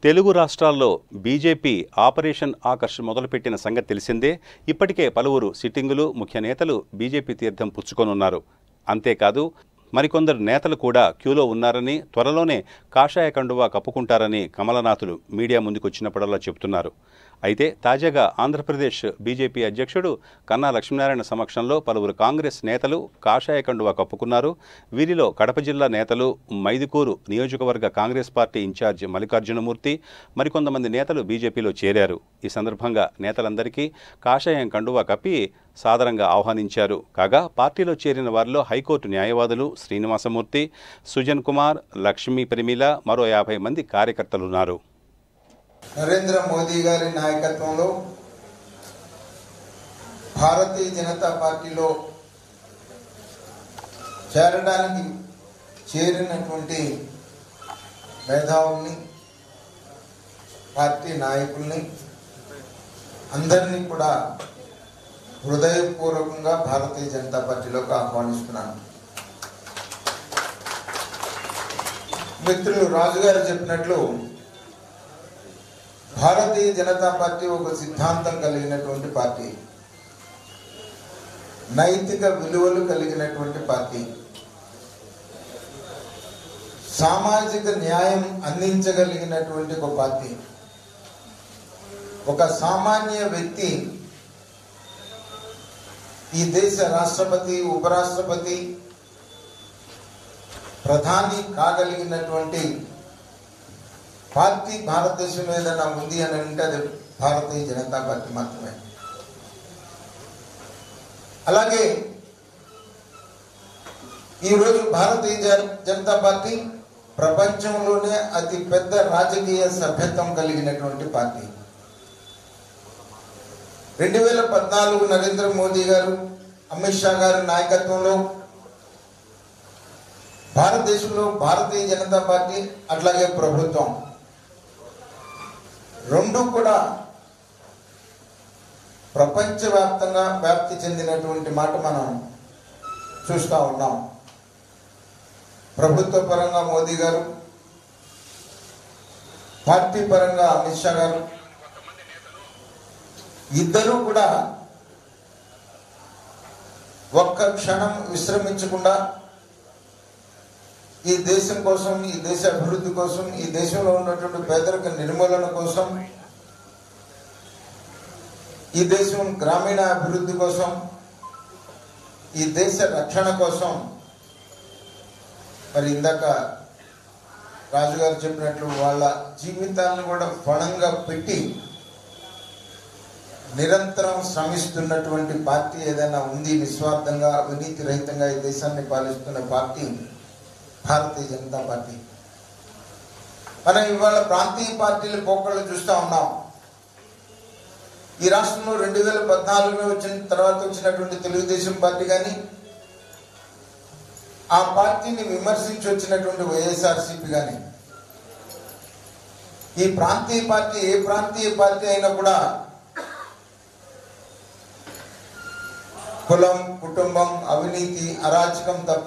తెలుగు రాష్ట్రాల్లో BJP operation Akarsh మొదలుపెట్టిన సంగతి తెలిసిందే ఇప్పటికే పలువురు సిట్టింగులు ముఖ్య నేతలు బీజేపీ తీర్థం పుచ్చుకొనున్నారు అంతేకాదు మరికొందరు నేతలు కూడా క్యూలో ఉన్నారని త్వరలోనే కాషాయ కండువా కప్పుకుంటారని కమలనాథులు మీడియా ముందుకొచ్చినప్పుడల్లా చెబుతున్నారు అయితే తాజాగా ఆంధ్రప్రదేశ్ బీజేపీ అధ్యక్షుడు కన్నా లక్ష్మీనారాయణ సమక్షంలో పలువురు కాంగ్రెస్ నేతలు కాషాయ కండువా కప్పుకున్నారు వీరిలో కడప జిల్లా నేతలు మైదుకూరు నియోజకవర్గ కాంగ్రెస్ పార్టీ ఇన్ఛార్జ్ మల్లికార్జునమూర్తి మరికొంతమంది నేతలు బీజేపీలో చేరారు ఈ సందర్భంగా నేతలందరికీ కాషాయం కండువా కప్పి సాదరంగా ఆహ్వానించారు కాగా పార్టీలో చేరిన వారిలో హైకోర్టు న్యాయవాదులు శ్రీనివాసమూర్తి సుజన్ కుమార్ లక్ష్మీ పరిమిల మరో యాభై మంది కార్యకర్తలున్నారు నరేంద్ర మోదీ గారి నాయకత్వంలో భారతీయ జనతా పార్టీలో చేరడానికి చేరినటువంటి మేధావుల్ని పార్టీ నాయకుల్ని అందరినీ కూడా హృదయపూర్వకంగా భారతీయ జనతా పార్టీలోకి ఆహ్వానిస్తున్నాను మిత్రులు రాజుగారు చెప్పినట్లు భారతీయ జనతా పార్టీ ఒక సిద్ధాంతం కలిగినటువంటి పార్టీ నైతిక విలువలు కలిగినటువంటి పార్టీ సామాజిక న్యాయం అందించగలిగినటువంటి ఒక పార్టీ ఒక సామాన్య వ్యక్తి ఈ దేశ రాష్ట్రపతి ఉపరాష్ట్రపతి ప్రధాని కాగలిగినటువంటి పార్టీ భారతదేశంలో ఏదైనా ఉంది అని అంటే అది భారతీయ జనతా పార్టీ మాత్రమే అలాగే ఈరోజు భారతీయ జన- జనతా పార్టీ ప్రపంచంలోనే అతి పెద్ద రాజకీయ సభ్యత్వం కలిగినటువంటి పార్టీ రెండు వేల పద్నాలుగు నరేంద్ర మోదీ గారు అమిత్ షా గారి నాయకత్వంలో భారతదేశంలో భారతీయ జనతా పార్టీ అట్లాగే ప్రభుత్వం రెండు కూడా ప్రపంచవ్యాప్తంగా వ్యాప్తి చెందినటువంటి మాట మనం చూస్తూ ఉన్నాం ప్రభుత్వ పరంగా మోదీ గారు పార్టీ పరంగా అమిత్ షా గారు ఇద్దరూ కూడా ఒక్క క్షణం విశ్రమించకుండా ఈ దేశం కోసం ఈ దేశ అభివృద్ధి కోసం ఈ దేశంలో ఉన్నటువంటి పేదరిక నిర్మూలన కోసం ఈ దేశం గ్రామీణ అభివృద్ధి కోసం ఈ దేశ రక్షణ కోసం మరి ఇందాక రాజుగారు చెప్పినట్లు వాళ్ళ జీవితాలను కూడా ఫణంగా పెట్టి నిరంతరం శ్రమిస్తున్నటువంటి పార్టీ ఏదైనా ఉంది నిస్వార్థంగా అవినీతి రహితంగా ఈ దేశాన్ని పాలిస్తున్న పార్టీ భారతీయ జనతా పార్టీ మనం ఇవాళ ప్రాంతీయ పార్టీల పోకళ్ళు చూస్తూ ఉన్నాం ఈ రాష్ట్రంలో రెండు వేల పద్నాలుగులో వచ్చిన తర్వాత వచ్చినటువంటి తెలుగుదేశం పార్టీ కానీ ఆ పార్టీని విమర్శించి వచ్చినటువంటి వైఎస్ఆర్సీపీ కానీ ఈ ప్రాంతీయ పార్టీ ఏ ప్రాంతీయ పార్టీ అయినా కూడా కులం కుటుంబం అవినీతి అరాచకం తప్ప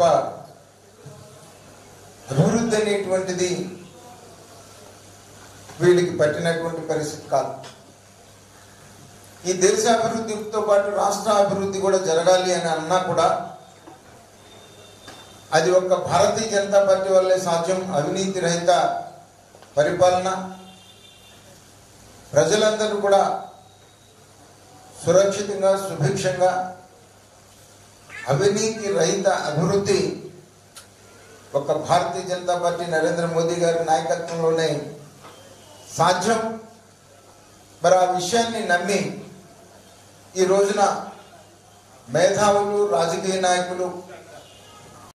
అభివృద్ధి అనేటువంటిది వీళ్ళకి పట్టినటువంటి పరిస్థితి కాదు ఈ దేశ అభివృద్ధితో పాటు రాష్ట్ర అభివృద్ధి కూడా జరగాలి అని అన్నా కూడా అది ఒక్క భారతీయ జనతా పార్టీ వల్లే సాధ్యం అవినీతి రహిత పరిపాలన ప్రజలందరూ కూడా సురక్షితంగా సుభిక్షంగా అవినీతి రహిత అభివృద్ధి ఒక భారతీయ జనతా పార్టీ నరేంద్ర మోదీ గారి నాయకత్వంలోనే సాధ్యం మరి ఆ విషయాన్ని నమ్మి ఈ రోజున మేధావులు రాజకీయ నాయకులు